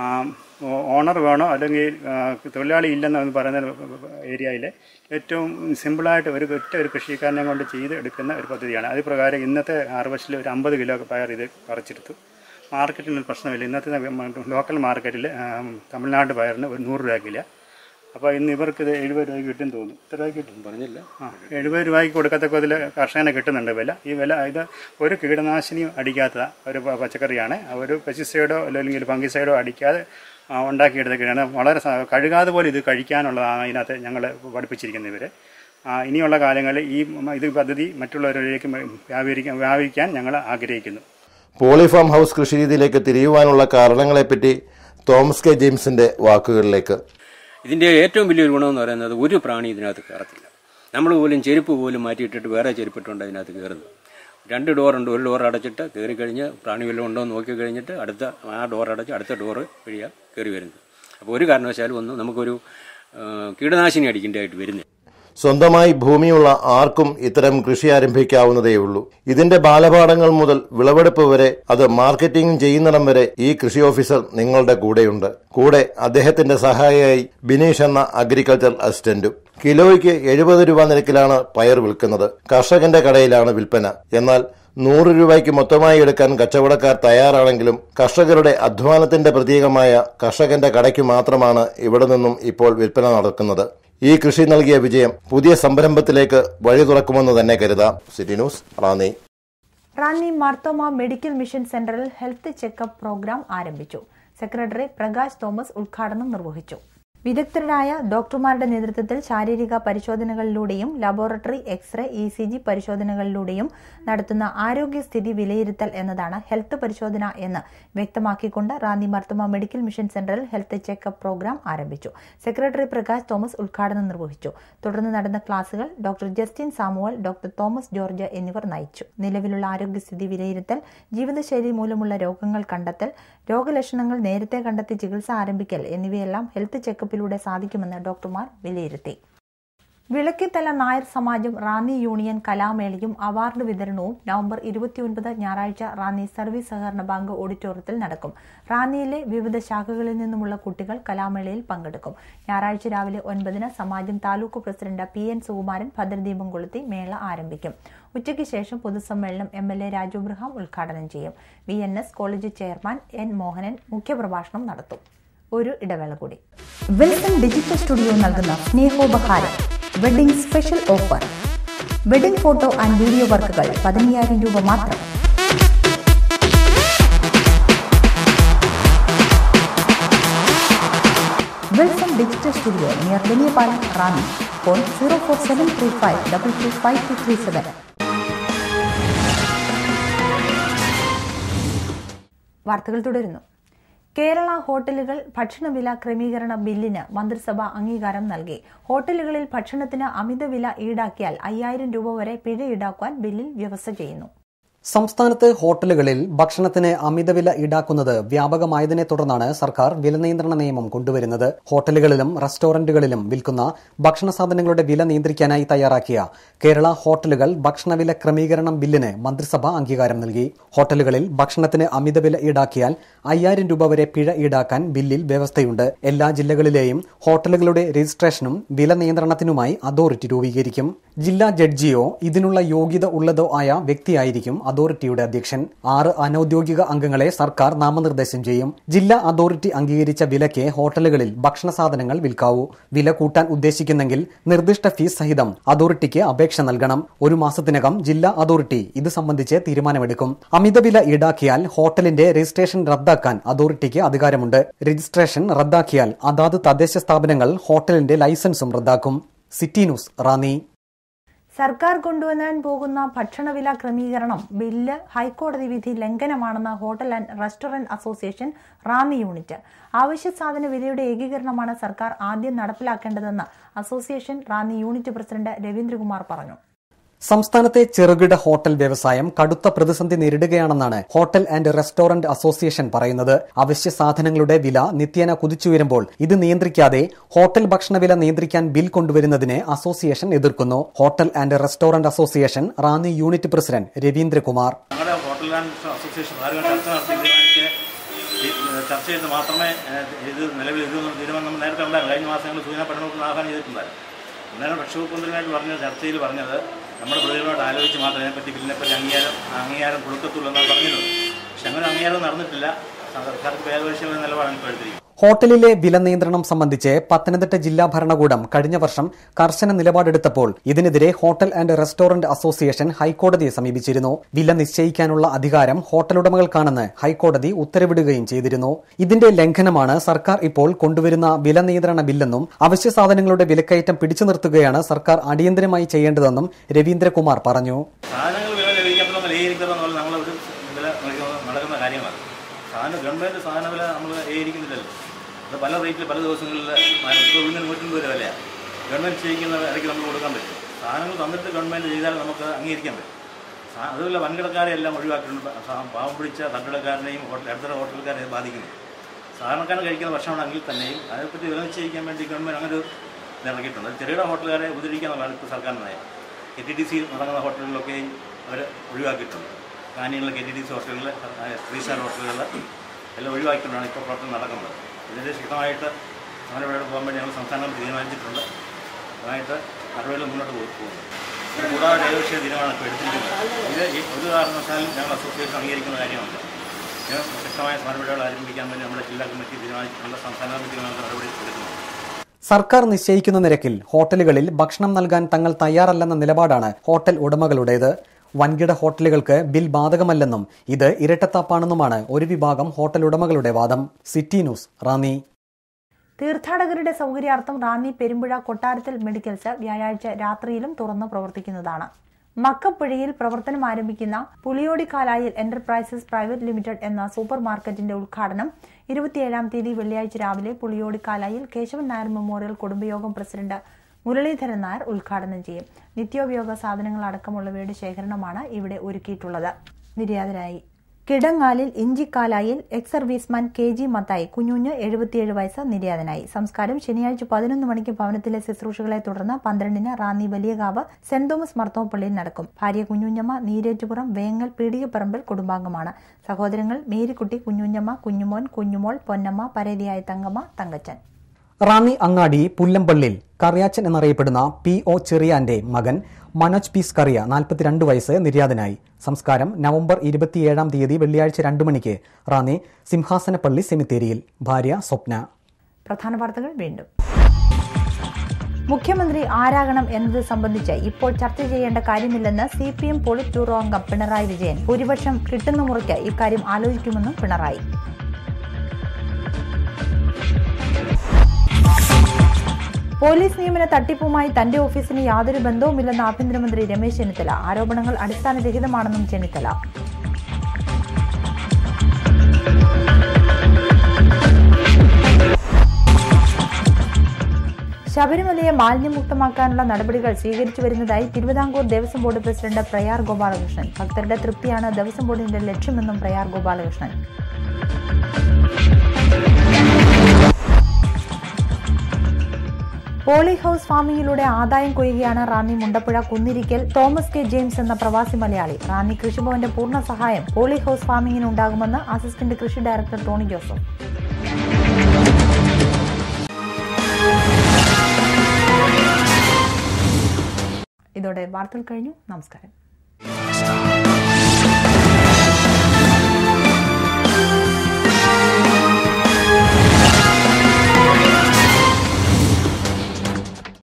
ഓണർ വേണോ അല്ലെങ്കിൽ ആ, തൊഴിലാളി ഇല്ലെന്ന് പറയുന്ന ഏരിയയിൽ ഏറ്റവും സിമ്പിളായിട്ട് ഒരു ഒറ്റ ഒരു കൃഷിക്കാരനെ കൊണ്ട് ചെയ്ത് എടുക്കുന്ന ഒരു പദ്ധതിയാണ് അത് പ്രകാരം ഇന്നത്തെ ഹാർവസ്റ്റിൽ ഒരു അമ്പത് കിലോ പയർ ഇത് പറിച്ചെടുത്തു മാർക്കറ്റിന് ഒരു പ്രശ്നമില്ല ഇന്നത്തെ ലോക്കൽ മാർക്കറ്റിൽ തമിഴ്നാട് പയറിന് ഒരു നൂറ് രൂപ കിലോ അപ്പോൾ ഇന്ന് ഇവർക്ക് ഇത് എഴുപത് രൂപയ്ക്ക് കിട്ടും തോന്നുന്നു എത്ര രൂപയ്ക്ക് കിട്ടും പറഞ്ഞില്ല ആ എഴുപത് രൂപയ്ക്ക് കൊടുക്കത്തക്കതിൽ കർഷകന് കിട്ടുന്നുണ്ട് വില ഈ വില ഇത് ഒരു കീടനാശിനിയും അടിക്കാത്ത ഒരു പ- പച്ചക്കറിയാണ് ഒരു പെസ്റ്റിസൈഡോ അല്ലെങ്കിൽ ഫംഗിസൈഡോ അടിക്കാതെ ആ, ഉണ്ടാക്കിയെടുത്തൊക്കെയാണ് വളരെ സ- കഴുകാതെ പോലെ ഇത് കഴിക്കാനുള്ളതാണ് ഇതിനകത്ത് ഞങ്ങൾ പഠിപ്പിച്ചിരിക്കുന്നത് ഇവർ ഇനിയുള്ള കാലങ്ങളിൽ ഈ മ- ഇത് പദ്ധതി മറ്റുള്ളവരിലേക്ക് വ്യാപരിക്കാൻ വ്യാപിക്കാൻ ഞങ്ങൾ ആഗ്രഹിക്കുന്നു പോളിഫാം ഹൌസ് കൃഷിരീതിയിലേക്ക് തിരിയുവാനുള്ള കാരണങ്ങളെപ്പറ്റി തോമസ് കെ ജെയിംസിന്റെ വാക്കുകളിലേക്ക് ഇതിൻ്റെ ഏറ്റവും വലിയൊരു ഗുണമെന്ന് പറയുന്നത് ഒരു പ്രാണി ഇതിനകത്ത് കയറത്തില്ല നമ്മൾ പോലും ചെരുപ്പ് പോലും മാറ്റിയിട്ടിട്ട് വേറെ ചെരുപ്പിട്ടുണ്ട് അതിനകത്ത് കയറുന്നത് രണ്ട് ഡോറുണ്ട് ഒരു ഡോർ അടച്ചിട്ട് കയറി കഴിഞ്ഞ് പ്രാണി വല്ലതും ഉണ്ടോ എന്ന് നോക്കി കഴിഞ്ഞിട്ട് അടുത്ത ആ ഡോർ അടച്ച് അടുത്ത ഡോറ് വഴിയാണ് കയറി വരുന്നത് അപ്പോൾ ഒരു കാരണവശാലും ഒന്നും നമുക്കൊരു ആ, കീടനാശിനി അടിക്കേണ്ടതായിട്ട് വരുന്നില്ല സ്വന്തമായി ഭൂമിയുള്ള ആർക്കും ഇത്തരം കൃഷി ആരംഭിക്കാവുന്നതേയുള്ളൂ ഇതിന്റെ ബാലപാഠങ്ങൾ മുതൽ വിളവെടുപ്പ് വരെ അത് മാർക്കറ്റിംഗ് ചെയ്യുന്നിടം വരെ ഈ കൃഷി ഓഫീസർ നിങ്ങളുടെ കൂടെയുണ്ട് കൂടെ അദ്ദേഹത്തിന്റെ സഹായിയായി ബിനീഷ് എന്ന അഗ്രികൾച്ചർ അസിസ്റ്റന്റും കിലോയ്ക്ക് എഴുപത് രൂപ നിരക്കിലാണ് പയർ വിൽക്കുന്നത് കർഷകന്റെ കടയിലാണ് വിൽപ്പന എന്നാൽ നൂറ് രൂപയ്ക്ക് മൊത്തമായി എടുക്കാൻ കച്ചവടക്കാർ തയ്യാറാണെങ്കിലും കർഷകരുടെ അധ്വാനത്തിന്റെ പ്രതീകമായ കർഷകന്റെ കടയ്ക്ക് മാത്രമാണ് ഇവിടെ നിന്നും ഇപ്പോൾ വിൽപ്പന നടക്കുന്നത് ഈ കൃഷി നൽകിയ വിജയം പുതിയ സംരംഭത്തിലേക്ക് വഴി തുറക്കുമെന്ന് തന്നെ കരുതാം city news Ranni Ranni Marthoma medical mission സെന്ററിൽ ഹെൽത്ത് ചെക്കപ്പ് പ്രോഗ്രാം ആരംഭിച്ചു സെക്രട്ടറി പ്രകാശ് തോമസ് ഉദ്ഘാടനം നിർവഹിച്ചു വിദഗ്ധരായ ഡോക്ടർമാരുടെ നേതൃത്വത്തിൽ ശാരീരിക പരിശോധനകളിലൂടെയും laboratory X-ray E C G പരിശോധനകളിലൂടെയും നടത്തുന്ന ആരോഗ്യസ്ഥിതി വിലയിരുത്തൽ എന്നതാണ് ഹെൽത്ത് പരിശോധന എന്ന് വ്യക്തമാക്കിക്കൊണ്ട് റാന്നി മർത്തമ മെഡിക്കൽ മിഷൻ സെന്ററിൽ ഹെൽത്ത് ചെക്കപ്പ് പ്രോഗ്രാം ആരംഭിച്ചു സെക്രട്ടറി പ്രകാശ് തോമസ് ഉദ്ഘാടനം നിർവഹിച്ചു തുടർന്ന് നടന്ന ക്ലാസുകൾ doctor Justin Samuel doctor Thomas George എന്നിവർ നയിച്ചു നിലവിലുള്ള ആരോഗ്യസ്ഥിതി വിലയിരുത്തൽ ജീവിതശൈലി മൂലമുള്ള രോഗങ്ങൾ കണ്ടെത്തൽ രോഗലക്ഷണങ്ങൾ നേരത്തെ കണ്ടെത്തി ചികിത്സ ആരംഭിക്കൽ എന്നിവയെല്ലാം ഹെൽത്ത് ചെക്കപ്പിലൂടെ സാധിക്കുമെന്ന് ഡോക്ടർമാർ വിലയിരുത്തി വിളക്കിത്തല നായർ സമാജം റാന്നി യൂണിയൻ കലാമേളയും അവാർഡ് വിതരണവും നവംബർ ഇരുപത്തിയൊൻപത് ഞായറാഴ്ച റാന്നി സർവീസ് സഹകരണ ബാങ്ക് ഓഡിറ്റോറിയത്തിൽ നടക്കും റാന്നിയിലെ വിവിധ ശാഖകളിൽ നിന്നുമുള്ള കുട്ടികൾ കലാമേളയിൽ പങ്കെടുക്കും ഞായറാഴ്ച രാവിലെ ഒൻപതിന് Samajam taluk president P N Sukumaran ഭദ്രദീപം കൊളുത്തി മേള ആരംഭിക്കും ഉച്ചയ്ക്ക് ശേഷം പൊതുസമ്മേളനം M L A Raju Abraham ഉദ്ഘാടനം ചെയ്യും V N S college chairman N Mohanan മുഖ്യപ്രഭാഷണം നടത്തും ഒരു ഇടവേള കൂടി വിൽസൺ ഡിജിറ്റൽ സ്റ്റുഡിയോ നൽകുന്ന സ്നേഹോപഹാരം wedding special offer wedding photo and video വർക്കുകൾ പതിനയ്യായിരം രൂപ മാത്രം Wilson digital studio near Valiyapalam Ranni phone zero four seven three five double two five two three seven വാർത്തകൾ തുടരുന്നു കേരള ഹോട്ടലുകൾ ഭക്ഷണവില ക്രമീകരണ ബില്ലിന് മന്ത്രിസഭ അംഗീകാരം നൽകി ഹോട്ടലുകളിൽ ഭക്ഷണത്തിന് അമിതവില ഈടാക്കിയാൽ അയ്യായിരം രൂപ വരെ പിഴ ഈടാക്കുവാൻ ബില്ലിൽ വ്യവസ്ഥ ചെയ്യുന്നു സംസ്ഥാനത്ത് ഹോട്ടലുകളിൽ ഭക്ഷണത്തിന് അമിതവില ഈടാക്കുന്നത് വ്യാപകമായതിനെ തുടർന്നാണ് സർക്കാർ വില നിയന്ത്രണ നിയമം കൊണ്ടുവരുന്നത് ഹോട്ടലുകളിലും റെസ്റ്റോറന്റുകളിലും വിൽക്കുന്ന ഭക്ഷണ സാധനങ്ങളുടെ വില നിയന്ത്രിക്കാനായി തയ്യാറാക്കിയ കേരള ഹോട്ടലുകൾ ഭക്ഷണവില ക്രമീകരണം ബില്ലിന് മന്ത്രിസഭ അംഗീകാരം നൽകി ഹോട്ടലുകളിൽ ഭക്ഷണത്തിന് അമിതവില ഈടാക്കിയാൽ അയ്യായിരം രൂപ വരെ പിഴ ഈടാക്കാൻ ബില്ലിൽ വ്യവസ്ഥയുണ്ട് എല്ലാ ജില്ലകളിലെയും ഹോട്ടലുകളുടെ രജിസ്ട്രേഷനും വില നിയന്ത്രണത്തിനുമായി അതോറിറ്റി രൂപീകരിക്കും ജില്ലാ ജഡ്ജിയോ ഇതിനുള്ള യോഗ്യത ഉള്ളതോ ആയ വ്യക്തിയായിരിക്കും അതോറിറ്റിയുടെ അധ്യക്ഷൻ ആറ് അനൌദ്യോഗിക അംഗങ്ങളെ സർക്കാർ നാമനിർദ്ദേശം ചെയ്യും ജില്ലാ അതോറിറ്റി അംഗീകരിച്ച വിലയ്ക്ക് ഹോട്ടലുകളിൽ ഭക്ഷണ സാധനങ്ങൾ വിൽക്കാവൂ വില കൂട്ടാൻ ഉദ്ദേശിക്കുന്നെങ്കിൽ നിർദ്ദിഷ്ട ഫീസ് സഹിതം അതോറിറ്റിക്ക് അപേക്ഷ നൽകണം ഒരു മാസത്തിനകം ജില്ലാ അതോറിറ്റി ഇത് സംബന്ധിച്ച് തീരുമാനമെടുക്കും അമിതവില ഈടാക്കിയാൽ ഹോട്ടലിന്റെ രജിസ്ട്രേഷൻ റദ്ദാക്കാൻ അതോറിറ്റിക്ക് അധികാരമുണ്ട് രജിസ്ട്രേഷൻ റദ്ദാക്കിയാൽ അതാത് തദ്ദേശ സ്ഥാപനങ്ങൾ ഹോട്ടലിന്റെ ലൈസൻസും റദ്ദാക്കും സിറ്റി ന്യൂസ് റാന്നി സർക്കാർ കൊണ്ടുവരാൻ പോകുന്ന ഭക്ഷണവില ക്രമീകരണം ബില്ല് ഹൈക്കോടതി വിധി ലംഘനമാണെന്ന് hotel and restaurant association Ranni unit അവശ്യ സാധന വിലയുടെ ഏകീകരണമാണ് സർക്കാർ ആദ്യം നടപ്പിലാക്കേണ്ടതെന്ന് association Ranni unit president Raveendrakumar പറഞ്ഞു സംസ്ഥാനത്തെ ചെറുകിട ഹോട്ടൽ വ്യവസായം കടുത്ത പ്രതിസന്ധി നേരിടുകയാണെന്നാണ് ഹോട്ടൽ ആൻഡ് റെസ്റ്റോറന്റ് അസോസിയേഷൻ പറയുന്നത് അവശ്യ സാധനങ്ങളുടെ വില നിത്യേന കുതിച്ചുയരുമ്പോൾ ഇത് നിയന്ത്രിക്കാതെ ഹോട്ടൽ ഭക്ഷണവില നിയന്ത്രിക്കാൻ ബിൽ കൊണ്ടുവരുന്നതിനെ അസോസിയേഷൻ എതിർക്കുന്നു hotel and restaurant association Ranni unit president Raveendrakumar ഞങ്ങളുടെ ഹോട്ടൽ ആൻഡ് അസോസിയേഷൻ ആരും ചർച്ച നടത്തി തീരുമാനിച്ച് ഈ, ഏഹ്, ചർച്ച ചെയ്ത് മാത്രമേ ഏഹ്, ഇത് നിലവിൽ ഇത് തീരുമാനം നമ്മൾ നേരത്തെ ഉണ്ടായിരുന്നു കഴിഞ്ഞ മാസങ്ങളിൽ സൂചന പഠനത്തിന് ആഹ്വാനം ചെയ്തിട്ടുണ്ടായിരുന്നു അന്നേരം ഭക്ഷ്യവകുപ്പ് മന്ത്രിയുമായിട്ട് പറഞ്ഞ ചർച്ചയിൽ പറഞ്ഞത് നമ്മുടെ പ്രതികളുമായിട്ട് ആലോചിച്ച് മാത്രമേ ഇതിനെപ്പറ്റി ബില്ലിനെപ്പറ്റി അംഗീകാരം അംഗീകാരം കൊടുക്കത്തുള്ളൂ എന്നാണ് പറഞ്ഞത് പക്ഷെ അങ്ങനെ അംഗീകാരം നടന്നിട്ടില്ല സർക്കാർക്ക് ഭേദപരിശീലന നിലപാടാണ് ഇപ്പോൾ എടുത്തിരിക്കുന്നത് ഹോട്ടലിലെ വില നിയന്ത്രണം സംബന്ധിച്ച് പത്തനംതിട്ട ജില്ലാ ഭരണകൂടം കഴിഞ്ഞ വർഷം കർശന നിലപാടെടുത്തപ്പോൾ ഇതിനെതിരെ ഹോട്ടൽ ആൻഡ് റെസ്റ്റോറന്റ് അസോസിയേഷൻ ഹൈക്കോടതിയെ സമീപിച്ചിരുന്നു വില നിശ്ചയിക്കാനുള്ള അധികാരം ഹോട്ടൽ ഉടമകൾക്കാണെന്ന് ഹൈക്കോടതി ഉത്തരവിടുകയും ചെയ്തിരുന്നു ഇതിന്റെ ലംഘനമാണ് സർക്കാർ ഇപ്പോൾ കൊണ്ടുവരുന്ന വില നിയന്ത്രണ ബില്ലെന്നും അവശ്യ സാധനങ്ങളുടെ വിലക്കയറ്റം പിടിച്ചു നിർത്തുകയാണ് സർക്കാർ അടിയന്തരമായി ചെയ്യേണ്ടതെന്നും രവീന്ദ്രകുമാർ പറഞ്ഞു സാധനങ്ങൾ വില ലഭിക്കപ്പെടുന്ന വില ഏരിക്കുന്നത് എന്നുള്ള നമ്മളൊരു വില നടക്കുന്ന- നടക്കുന്ന കാര്യമാണ് സാധനം ഗവൺമെൻറ് സാധന വില നമ്മൾ ഏരിക്കുന്നില്ലല്ലോ അത് പല റേറ്റിൽ പല ദിവസങ്ങളിൽ ഇപ്പോൾ വീണ്ടും നൂറ്റമ്പത് രൂപ വിലയാണ് ഗവൺമെൻറ് ചെയ്യിക്കുന്ന വിലയ്ക്ക് നമ്മൾ കൊടുക്കാൻ പറ്റും സാധനങ്ങൾ തന്നിട്ട് ഗവൺമെൻറ് ചെയ്താൽ നമുക്ക് അംഗീകരിക്കാൻ പറ്റും സാ- അതുപോലെ വൻകിടക്കാരെ എല്ലാം ഒഴിവാക്കിയിട്ടുണ്ട് സാ- പാവം പിടിച്ച തട്ടിടക്കാരനെയും ഹോട്ടൽ അടുത്ത ഹോട്ടൽക്കാരെയും ബാധിക്കുന്നു സാധാരണക്കാരൻ കഴിക്കുന്ന ഭക്ഷണമാണെങ്കിൽ തന്നെയും അതിനെപ്പറ്റി വില നിശ്ചയിക്കാൻ വേണ്ടി ഗവൺമെൻറ് അങ്ങനെ ഒരു ഇത് ഇറക്കിയിട്ടുണ്ട് ചെറുകിട ഹോട്ടലുകാരെ ഉപദ്രവിക്കുക എന്നുള്ളതാണ് ഇപ്പോൾ സർക്കാരിൻ്റെ നയം കെ ടി ഡി സി നടക്കുന്ന ഹോട്ടലുകളിലൊക്കെ അവർ ഒഴിവാക്കിയിട്ടുണ്ട് കാനികളിലെ കെ ടി ഡി സി ഹോട്ടലുകളിൽ ത്രീ സ്റ്റാർ ഹോട്ടലുകളിൽ എല്ലാം ഒഴിവാക്കിക്കൊണ്ടാണ് ഇപ്പോൾ പ്രവർത്തനം നടക്കുന്നത് ഇതിൻ്റെ ശക്തമായിട്ട് സമരപരിപാടി പോകാൻ വേണ്ടി ഞങ്ങൾ സംസ്ഥാനം തീരുമാനിച്ചിട്ടുണ്ട് അതുമായിട്ട് നടപടികൾ മുന്നോട്ട് പോകും പോകുന്നു ഇത് കൂടാതെ ഏകപക്ഷീയ തീരുമാനം ഇപ്പോൾ എടുത്തിരിക്കുന്നത് ഇത് ഈ ഒരു കാരണവശാലും ഞങ്ങൾ അസോസിയേഷൻ അംഗീകരിക്കുന്ന കാര്യമല്ല ഇത് ശക്തമായ സമരപരിപാടികൾ ആരംഭിക്കാൻ വേണ്ടി നമ്മുടെ ജില്ലാ കമ്മിറ്റി തീരുമാനിച്ചിട്ടുള്ള സംസ്ഥാന കമ്മിറ്റി തീരുമാനത്തിൽ നടപടി എടുക്കുന്നു സർക്കാർ നിശ്ചയിക്കുന്ന നിരക്കിൽ ഹോട്ടലുകളിൽ ഭക്ഷണം നൽകാൻ തങ്ങൾ തയ്യാറല്ലെന്ന നിലപാടാണ് ഹോട്ടൽ ഉടമകളുടേത് വൻകിട ഹോട്ടലുകൾക്ക് ബിൽ ബാധകമല്ലെന്നും ഇത് ഇരട്ടത്താപ്പാണെന്നുമാണ് ഒരു വിഭാഗം ഹോട്ടൽ ഉടമകളുടെ വാദം സിറ്റി ന്യൂസ് റാന്നി തീർത്ഥാടകരുടെ സൗകര്യാർത്ഥം റാന്നി പെരുമ്പുഴ കൊട്ടാരത്തിൽ മെഡിക്കൽസ് വ്യാഴാഴ്ച രാത്രിയിലും തുറന്നു പ്രവർത്തിക്കുന്നതാണ് മക്കപ്പുഴയിൽ പ്രവർത്തനം ആരംഭിക്കുന്ന പുളിയോടിക്കാലായിൽ എന്റർപ്രൈസസ് പ്രൈവറ്റ് ലിമിറ്റഡ് എന്ന സൂപ്പർ മാർക്കറ്റിന്റെ ഉദ്ഘാടനം ഇരുപത്തിയേഴാം തീയതി വെള്ളിയാഴ്ച രാവിലെ പുളിയോടിക്കാലായിൽ കേശവൻ നായർ മെമ്മോറിയൽ കുടുംബയോഗം പ്രസിഡന്റ് മുരളീധരൻ നായർ ഉദ്ഘാടനം ചെയ്യും നിത്യോപയോഗ സാധനങ്ങൾ അടക്കമുള്ളവയുടെ ശേഖരണമാണ് ഇവിടെ ഒരുക്കിയിട്ടുള്ളത് നിര്യാതരായി കിടങ്ങാലിൽ ഇഞ്ചിക്കാലായിൽ ex serviceman K G Mathai കുഞ്ഞുഞ്ഞ് എഴുപത്തിയേഴ് വയസ്സ് നിര്യാതനായി സംസ്കാരം ശനിയാഴ്ച പതിനൊന്ന് മണിക്ക് ഭവനത്തിലെ ശുശ്രൂഷകളെ തുടർന്ന് പന്ത്രണ്ടിന് റാന്നി വലിയകാവ് സെന്റ് തോമസ് മർത്തോപ്പള്ളിയിൽ നടക്കും ഭാര്യ കുഞ്ഞുഞ്ഞമ്മ നീരേറ്റുപുറം വേങ്ങൽ പീടികപ്പറമ്പിൽ കുടുംബാംഗമാണ് സഹോദരങ്ങൾ മേരിക്കുട്ടി കുഞ്ഞുഞ്ഞമ്മ കുഞ്ഞുമോൻ കുഞ്ഞുമോൾ പൊന്നമ്മ പരേതിയായ തങ്കമ്മ തങ്കച്ചൻ റാന്നി അങ്ങാടി പുല്ലമ്പള്ളിൽ കറിയാച്ചൻ എന്നറിയപ്പെടുന്ന പി ഒ ചെറിയാന്റെ മകൻ മനോജ് പി സ്കറിയ നാൽപ്പത്തിരണ്ട് വയസ്സ് നിര്യാതനായി സംസ്കാരം നവംബർ ഇരുപത്തിയേഴാം തീയതി വെള്ളിയാഴ്ച രണ്ടു മണിക്ക് റാന്നി സിംഹാസനപ്പള്ളി സെമിത്തേരിയിൽ ഭാര്യ സ്വപ്ന പ്രധാന വാർത്തകൾ വീണ്ടും മുഖ്യമന്ത്രി ആരാകണം എന്നത് സംബന്ധിച്ച് ഇപ്പോൾ ചർച്ച ചെയ്യേണ്ട കാര്യമില്ലെന്ന് C P M polit bureau അംഗം പിണറായി വിജയൻ ഭൂരിപക്ഷം കിട്ടുന്ന മുറയ്ക്ക് ഇക്കാര്യം ആലോചിക്കുമെന്നും പിണറായി പോലീസ് നിയമന തട്ടിപ്പുമായി തന്റെ ഓഫീസിന് യാതൊരു ബന്ധവുമില്ലെന്ന് ആഭ്യന്തരമന്ത്രി രമേശ് ചെന്നിത്തല ആരോപണങ്ങൾ അടിസ്ഥാനരഹിതമാണെന്നും ചെന്നിത്തല ശബരിമലയെ മാലിന്യമുക്തമാക്കാനുള്ള നടപടികൾ സ്വീകരിച്ചു വരുന്നതായി തിരുവിതാംകൂർ ദേവസ്വം ബോർഡ് പ്രസിഡന്റ് പ്രയാർ ഗോപാലകൃഷ്ണൻ ഭക്തരുടെ തൃപ്തിയാണ് ദേവസ്വം ബോർഡിന്റെ ലക്ഷ്യമെന്നും പ്രയാർ ഗോപാലകൃഷ്ണൻ പോളി ഹൌസ് ഫാമിംഗിലൂടെ ആദായം കൊയ്യുകയാണ് Ranni Mundappuzha Kunnirikkal Thomas K James എന്ന പ്രവാസി മലയാളി റാന്നി കൃഷിഭവന്റെ പൂർണ്ണ സഹായം പോളി ഹൌസ് ഫാമിംഗിന് ഉണ്ടാകുമെന്ന് അസിസ്റ്റന്റ് കൃഷി ഡയറക്ടർ ടോണി ജോസഫ് ഇതോടെ വാർത്തകൾ കഴിഞ്ഞു നമസ്കാരം